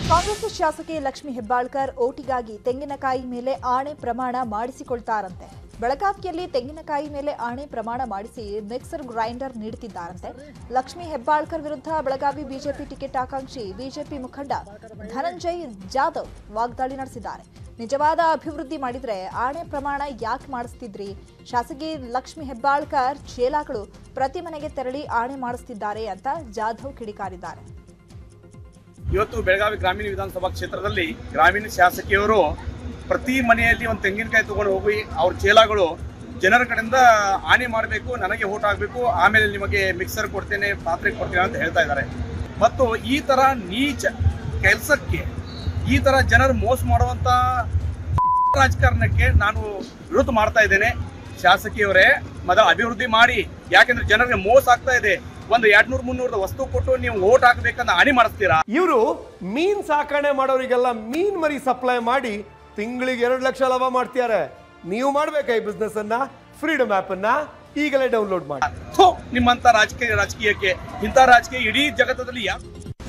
ಕಾಂಗ್ರೆಸ್ ಶಾಸಕಿ ಲಕ್ಷ್ಮಿ ಹೆಬ್ಬಾಳ್ಕರ್ ಓಟಿಗಾಗಿ ತೆಂಗಿನಕಾಯಿ ಮೇಲೆ ಆಣೆ ಪ್ರಮಾಣ ಮಾಡಿಸಿಕೊಳ್ತಾರಂತೆ ಬೆಳಗಾವಿಯಲ್ಲಿ ತೆಂಗಿನಕಾಯಿ ಮೇಲೆ ಆಣೆ ಪ್ರಮಾಣ ಮಾಡಿಸಿ ಮಿಕ್ಸರ್ ಗ್ರೈಂಡರ್ ನೀಡುತ್ತಿದ್ದಾರಂತೆ ಲಕ್ಷ್ಮಿ ಹೆಬ್ಬಾಳ್ಕರ್ ವಿರುದ್ಧ ಬೆಳಗಾವಿ ಬಿಜೆಪಿ ಟಿಕೆಟ್ ಆಕಾಂಕ್ಷಿ ಬಿಜೆಪಿ ಮುಖಂಡ ಧನಂಜಯ್ ಜಾಧವ್ ವಾಗ್ದಾಳಿ ನಡೆಸಿದ್ದಾರೆ ನಿಜವಾದ ಅಭಿವೃದ್ಧಿ ಮಾಡಿದ್ರೆ ಆಣೆ ಪ್ರಮಾಣ ಯಾಕೆ ಮಾಡಿಸ್ತಿದ್ರಿ ಶಾಸಕಿ ಲಕ್ಷ್ಮಿ ಹೆಬ್ಬಾಳ್ಕರ್ ಚೇಲಾಗಳು ಪ್ರತಿ ಮನೆಗೆ ತೆರಳಿ ಆಣೆ ಮಾಡಿಸ್ತಿದ್ದಾರೆ ಅಂತ ಜಾಧವ್ ಕಿಡಿಕಾರಿದ್ದಾರೆ ಇವತ್ತು ಬೆಳಗಾವಿ ಗ್ರಾಮೀಣ ವಿಧಾನಸಭಾ ಕ್ಷೇತ್ರದಲ್ಲಿ ಗ್ರಾಮೀಣ ಶಾಸಕಿಯವರು ಪ್ರತಿ ಮನೆಯಲ್ಲಿ ಒಂದು ತೆಂಗಿನಕಾಯಿ ತಗೊಂಡು ಹೋಗಿ ಅವ್ರ ಚೇಲಾಗಳು ಜನರ ಕಡೆಯಿಂದ ಹಾನಿ ಮಾಡಬೇಕು ನನಗೆ ಓಟ್ ಆಗಬೇಕು ಆಮೇಲೆ ನಿಮಗೆ ಮಿಕ್ಸರ್ ಕೊಡ್ತೇನೆ ಪಾತ್ರೆ ಕೊಡ್ತೇನೆ ಅಂತ ಹೇಳ್ತಾ ಇದ್ದಾರೆ ಮತ್ತು ಈ ತರ ನೀಚ ಕೆಲಸಕ್ಕೆ ಈ ತರ ಜನರು ಮೋಸ ಮಾಡುವಂತ ರಾಜಕಾರಣಕ್ಕೆ ನಾನು ವಿರೋಧ ಮಾಡ್ತಾ ಇದ್ದೇನೆ ಶಾಸಕಿಯವರೇ ಮೊದಲ ಅಭಿವೃದ್ಧಿ ಮಾಡಿ ಯಾಕೆಂದ್ರೆ ಜನರಿಗೆ ಮೋಸ ಆಗ್ತಾ ಇದೆ ಒಂದು ಎರಡ್ನೂರು ಮುನ್ನೂರದ ವಸ್ತು ಕೊಟ್ಟು ನೀವು ಓಟ್ ಹಾಕ್ಬೇಕಂತ ಹಾನಿ ಮಾಡಿಸ್ತೀರಾ ಇವರು ಮೀನ್ ಸಾಕಣೆ ಮಾಡೋರಿಗೆಲ್ಲ ಮೀನ್ ಮರಿ ಸಪ್ಲೈ ಮಾಡಿ ತಿಂಗಳಿಗೆ ಎರಡು ಲಕ್ಷ ಲಾಭ ಮಾಡ್ತಿದ್ದಾರೆ ನೀವು ಮಾಡ್ಬೇಕಾ ಈ ಬಿಸ್ನೆಸ್ ಅನ್ನ ಫ್ರೀಡಮ್ ಆಪ್ ಅನ್ನ ಈಗಲೇ ಡೌನ್ಲೋಡ್ ಮಾಡಿ ಥು, ನಿಮ್ಮಂತ ರಾಜಕೀಯ ರಾಜಕೀಯಕ್ಕೆ ಇಂಥ ರಾಜಕೀಯ ಇಡೀ ಜಗತ್ತದಲ್ಲಿ ಯಾ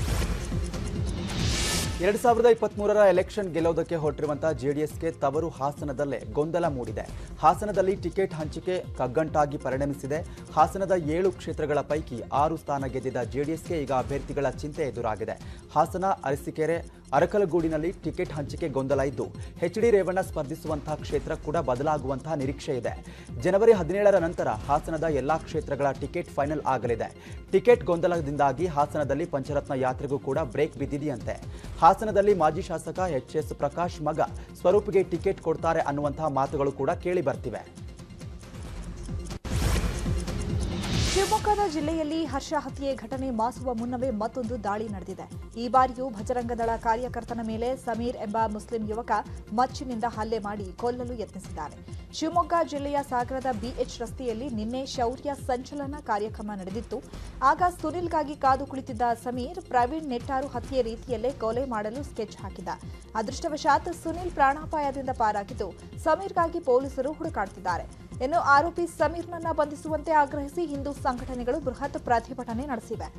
ಎರಡ್ ಸಾವಿರದ ಇಪ್ಪತ್ಮೂರರ ಎಲೆಕ್ಷನ್ ಗೆಲ್ಲೋದಕ್ಕೆ ಹೊರಟಿರುವಂತಹ ಜೆಡಿಎಸ್ಗೆ ತವರು ಹಾಸನದಲ್ಲೇ ಗೊಂದಲ ಮೂಡಿದೆ ಹಾಸನದಲ್ಲಿ ಟಿಕೆಟ್ ಹಂಚಿಕೆ ಕಗ್ಗಂಟಾಗಿ ಪರಿಣಮಿಸಿದೆ ಹಾಸನದ ಏಳು ಕ್ಷೇತ್ರಗಳ ಪೈಕಿ ಆರು ಸ್ಥಾನ ಗೆದ್ದಿದ್ದ ಜೆಡಿಎಸ್ಗೆ ಈಗ ಅಭ್ಯರ್ಥಿಗಳ ಚಿಂತೆ ಎದುರಾಗಿದೆ ಹಾಸನ ಅರಸೀಕೆರೆ ಅರಕಲಗೂಡಿನಲ್ಲಿ ಟಿಕೆಟ್ ಹಂಚಿಕೆ ಗೊಂದಲ ಇದ್ದು ಎಚ್ ಡಿ ರೇವಣ್ಣ ಸ್ಪರ್ಧಿಸುವಂತಹ ಕ್ಷೇತ್ರ ಕೂಡ ಬದಲಾಗುವಂತಹ ನಿರೀಕ್ಷೆ ಇದೆ ಜನವರಿ ಹದಿನೇಳರ ನಂತರ ಹಾಸನದ ಎಲ್ಲಾ ಕ್ಷೇತ್ರಗಳ ಟಿಕೆಟ್ ಫೈನಲ್ ಆಗಲಿದೆ ಟಿಕೆಟ್ ಗೊಂದಲದಿಂದಾಗಿ ಹಾಸನದಲ್ಲಿ ಪಂಚರತ್ನ ಯಾತ್ರೆಗೂ ಕೂಡ ಬ್ರೇಕ್ ಬಿದ್ದಿದೆಯಂತೆ ಹಾಸನದಲ್ಲಿ ಮಾಜಿ ಶಾಸಕ ಎಚ್ ಎಸ್ ಪ್ರಕಾಶ್ ಮಗ ಸ್ವರೂಪ್ಗೆ ಟಿಕೆಟ್ ಕೊಡ್ತಾರೆ ಅನ್ನುವಂತಹ ಮಾತುಗಳು ಕೂಡ ಕೇಳಿ ಬರ್ತಿವೆ ಶಿವಮೊಗ್ಗದ ಜಿಲ್ಲೆಯಲ್ಲಿ ಹರ್ಷ ಹತ್ಯೆ ಘಟನೆ ಮಾಸುವ ಮುನ್ನವೇ ಮತ್ತೊಂದು ದಾಳಿ ನಡೆದಿದೆ ಈ ಬಾರಿಯೂ ಭಜರಂಗ ದಳ ಕಾರ್ಯಕರ್ತನ ಮೇಲೆ ಸಮೀರ್ ಎಂಬ ಮುಸ್ಲಿಂ ಯುವಕ ಮಚ್ಚಿನಿಂದ ಹಲ್ಲೆ ಮಾಡಿ ಕೊಲ್ಲಲು ಯತ್ನಿಸಿದ್ದಾನೆ ಶಿವಮೊಗ್ಗ ಜಿಲ್ಲೆಯ ಸಾಗರದ ಬಿಎಚ್ ರಸ್ತೆಯಲ್ಲಿ ನಿನ್ನೆ ಶೌರ್ಯ ಸಂಚಲನ ಕಾರ್ಯಕ್ರಮ ನಡೆದಿತ್ತು ಆಗ ಸುನಿಲ್ಗಾಗಿ ಕಾದು ಕುಳಿತಿದ್ದ ಸಮೀರ್ ಪ್ರವೀಣ್ ನೆಟ್ಟಾರು ಹತ್ಯೆ ರೀತಿಯಲ್ಲೇ ಕೊಲೆ ಮಾಡಲು ಸ್ಕೆಚ್ ಹಾಕಿದ್ದ ಅದೃಷ್ಟವಶಾತ್ ಸುನಿಲ್ ಪ್ರಾಣಾಪಾಯದಿಂದ ಪಾರಾಗಿದ್ದು ಸಮೀರ್ಗಾಗಿ ಪೊಲೀಸರು ಹುಡುಕಾಡ್ತಿದ್ದಾರೆ ಇನ್ನು ಆರೋಪಿ ಸಮೀರ್ನನ್ನ ಬಂಧಿಸುವಂತೆ ಆಗ್ರಹಿಸಿ ಹಿಂದೂ ಸಂಘಟನೆಗಳು ಬೃಹತ್ ಪ್ರತಿಭಟನೆ ನಡೆಸಿವೆ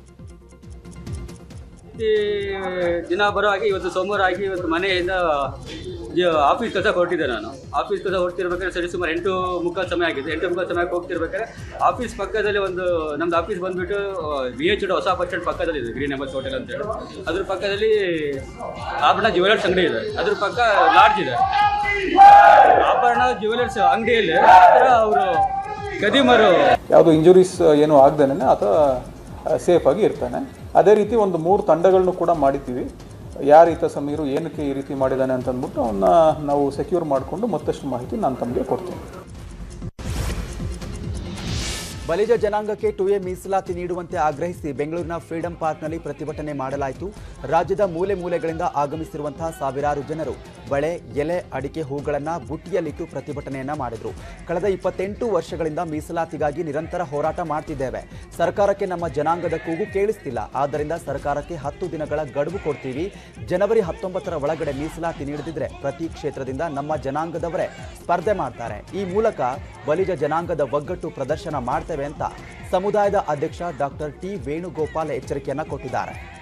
ಈ ದಿನ ಬರೋ ಹಾಗೆ ಇವತ್ತು ಸೋಮವಾರ ಆಗಿ ಇವತ್ತು ಮನೆಯಿಂದ ಜ- ಆಫೀಸ್ ಕೆಲಸ ಹೊರಟಿದ್ದೆ ನಾನು ಆಫೀಸ್ ಕೆಲಸ ಹೊರಟಿರ್ಬೇಕಾದ್ರೆ ಸರಿ ಸುಮಾರು ಎಂಟು ಮುಕ್ಕಾಲು ಸಮಯ ಆಗಿದೆ ಎಂಟು ಮುಕ್ಕಾಲು ಸಮಯಕ್ಕೆ ಹೋಗ್ತಿರ್ಬೇಕಾದ್ರೆ ಆಫೀಸ್ ಪಕ್ಕದಲ್ಲಿ ಒಂದು ನಮ್ದು ಆಫೀಸ್ ಬಂದ್ಬಿಟ್ಟು ಬಿ ಎಚ್ ಹೊಸ ಬಸ್ ಸ್ಟ್ಯಾಂಡ್ ಪಕ್ಕದಲ್ಲಿ ಇದೆ ಗ್ರೀನ್ ಎಂಬಸ್ ಹೋಟೆಲ್ ಅಂತ ಹೇಳಿ ಅದ್ರ ಪಕ್ಕದಲ್ಲಿ ಆಭರಣ ಜ್ಯುವೆಲರ್ಸ್ ಅಂಗಡಿ ಇದೆ ಅದ್ರ ಪಕ್ಕ ಲಾಡ್ಜ್ ಇದೆ ಆಭರಣ ಜ್ಯುವೆಲರ್ಸ್ ಅಂಗಡಿಯಲ್ಲಿ ಹತ್ರ ಅವರು ಕದಿಮರು ಯಾವುದೋ ಇಂಜುರೀಸ್ ಏನು ಆಗ್ದೇನೆ ಆತ ಸೇಫ್ ಆಗಿ ಇರ್ತಾನೆ ಅದೇ ರೀತಿ ಒಂದು ಮೂರು ತಂಡಗಳನ್ನು ಕೂಡ ಮಾಡಿದ್ದೀವಿ ಯಾರ ಈತ ಸಮೀರು ಏನಕ್ಕೆ ಈ ರೀತಿ ಮಾಡಿದ್ದಾನೆ ಅಂತ ಅಂದ್ಬಿಟ್ಟು ಅವನ್ನ ನಾವು ಸೆಕ್ಯೂರ್ ಮಾಡಿಕೊಂಡು ಮತ್ತಷ್ಟು ಮಾಹಿತಿ ನಾನು ತಮಗೆ ಕೊಡ್ತೀನಿ ಬಲಿಜ ಜನಾಂಗಕ್ಕೆ ಟು ಎ ಮೀಸಲಾತಿ ನೀಡುವಂತೆ ಆಗ್ರಹಿಸಿ ಬೆಂಗಳೂರಿನ ಫ್ರೀಡಂ ಪಾರ್ಕ್ನಲ್ಲಿ ಪ್ರತಿಭಟನೆ ಮಾಡಲಾಯಿತು ರಾಜ್ಯದ ಮೂಲೆ ಮೂಲೆಗಳಿಂದ ಆಗಮಿಸಿರುವಂತಹ ಸಾವಿರಾರು ಜನರು ಬಳೆ ಎಲೆ ಅಡಿಕೆ ಹೂಗಳನ್ನು ಬುಟ್ಟಿಯಲ್ಲಿಟ್ಟು ಪ್ರತಿಭಟನೆಯನ್ನ ಮಾಡಿದ್ರು ಕಳೆದ ಇಪ್ಪತ್ತೆಂಟು ವರ್ಷಗಳಿಂದ ಮೀಸಲಾತಿಗಾಗಿ ನಿರಂತರ ಹೋರಾಟ ಮಾಡ್ತಿದ್ದೇವೆ ಸರ್ಕಾರಕ್ಕೆ ನಮ್ಮ ಜನಾಂಗದ ಕೂಗು ಕೇಳಿಸ್ತಿಲ್ಲ ಆದ್ದರಿಂದ ಸರ್ಕಾರಕ್ಕೆ ಹತ್ತು ದಿನಗಳ ಗಡುವು ಕೊಡ್ತೀವಿ ಜನವರಿ ಹತ್ತೊಂಬತ್ತರ ಒಳಗಡೆ ಮೀಸಲಾತಿ ನೀಡದಿದ್ರೆ ಪ್ರತಿ ಕ್ಷೇತ್ರದಿಂದ ನಮ್ಮ ಜನಾಂಗದವರೇ ಸ್ಪರ್ಧೆ ಮಾಡ್ತಾರೆ ಈ ಮೂಲಕ ಬಲಿಜ ಜನಾಂಗದ ಒಗ್ಗಟ್ಟು ಪ್ರದರ್ಶನ ಮಾಡ್ತೇವೆ ಅಂತ ಸಮುದಾಯದ ಅಧ್ಯಕ್ಷ ಡಾಕ್ಟರ್ ಟಿ ವೇಣುಗೋಪಾಲ್ ಎಚ್ಚರಿಕೆಯನ್ನ ಕೊಟ್ಟಿದ್ದಾರೆ